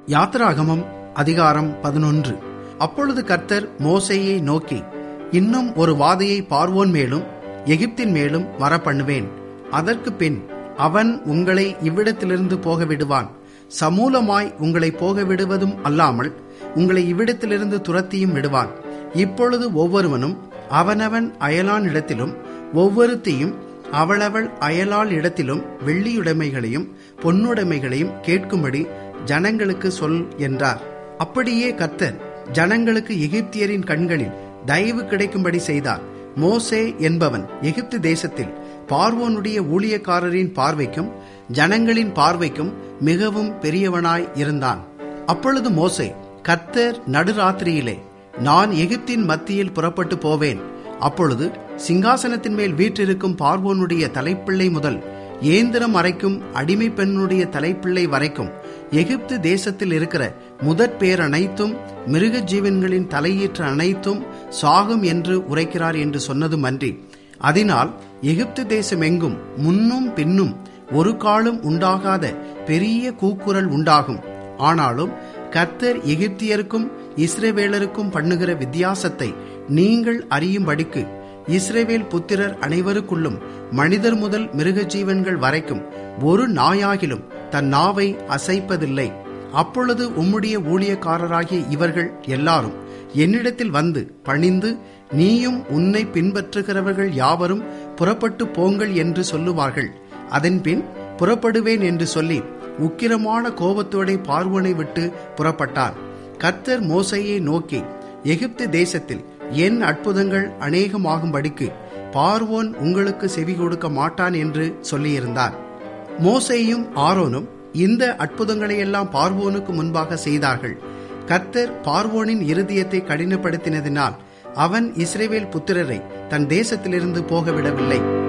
யாத்ராகமம் அதிகாரம் பதினொன்று அப்பொழுது கர்த்தர் மோசேயை நோக்கி இன்னும் ஒரு வாதையை பார்வோன் மேலும் எகிப்தின் மேலும் வரப்பண்ணுவேன் அதற்கு பின் அவன் உங்களை இவ்விடத்திலிருந்து போக விடுவான் சமூலமாய் உங்களை போக விடுவதும் அல்லாமல் உங்களை இவ்விடத்திலிருந்து துரத்தியும் விடுவான் இப்பொழுது ஒவ்வொருவனும் அவனவன் அயலான் இடத்திலும் ஒவ்வொருத்தையும் அவளவள் அயலாள் இடத்திலும் வெள்ளியுடைமைகளையும் பொன்னுடைமைகளையும் கேட்கும்படி ஜனங்களுக்கு சொல் என்றார் அப்படியே கர்த்தர் ஜனங்களுக்கு எகிப்தியரின் கண்களில் தயவு கிடைக்கும்படி செய்தார் மோசே என்பவன் எகிப்து தேசத்தில் பார்வோனுடைய ஊழியக்காரரின் பார்வைக்கும் ஜனங்களின் பார்வைக்கும் மிகவும் பெரியவனாய் இருந்தான் அப்பொழுது மோசே கர்த்தர் நடுராத்திரியிலே நான் எகிப்தின் மத்தியில் புறப்பட்டு போவேன் அப்பொழுது சிங்காசனத்தின் மேல் வீற்றிருக்கும் பார்வோனுடைய தலைப்பிள்ளை முதல் ஏந்திரம் அரைக்கும் அடிமை பெண்ணுடைய தலைப்பிள்ளை வரைக்கும் எகிப்து தேசத்தில் இருக்கிற முதற் பேர் அனைத்தும் மிருக ஜீவன்களின் தலையீற்று அனைத்தும் சாகும் என்று உரைக்கிறார் என்று சொன்னதும் அன்றி அதனால் எகிப்து தேசம் எங்கும் முன்னும் பின்னும் ஒரு காலம் உண்டாகாத பெரிய கூக்குரல் உண்டாகும் ஆனாலும் கர்த்தர் எகிப்தியருக்கும் இஸ்ரேவேலருக்கும் பண்ணுகிற வித்தியாசத்தை நீங்கள் அறியும்படிக்கு இஸ்ரேவேல் புத்திரர் அனைவருக்குள்ளும் மனிதர் முதல் மிருக ஜீவன்கள் வரைக்கும் ஒரு நாயாகிலும் தன் நாவை அசைப்பதில்லை அப்பொழுது உம்முடைய ஊழியக்காரராகிய இவர்கள் எல்லாரும் என்னிடத்தில் வந்து பணிந்து நீயும் உன்னை பின்பற்றுகிறவர்கள் யாவரும் புறப்பட்டு போங்கள் என்று சொல்லுவார்கள் அதன்பின் புறப்படுவேன் என்று சொல்லி உக்கிரமான கோபத்தோட பார்வனை விட்டு புறப்பட்டார் கர்த்தர் மோசையை நோக்கி எகிப்து தேசத்தில் என் அற்புதங்கள் அநேகமாகும்படிக்கு பார்வோன் உங்களுக்கு செவி கொடுக்க மாட்டான் என்று சொல்லியிருந்தார் மோசேயும் ஆரோனும் இந்த அற்புதங்களையெல்லாம் பார்வோனுக்கு முன்பாக செய்தார்கள் கர்த்தர் பார்வோனின் இருதயத்தை கடினப்படுத்தினதினால் அவன் இஸ்ரேவேல் புத்திரரை தன் தேசத்திலிருந்து போகவிடவில்லை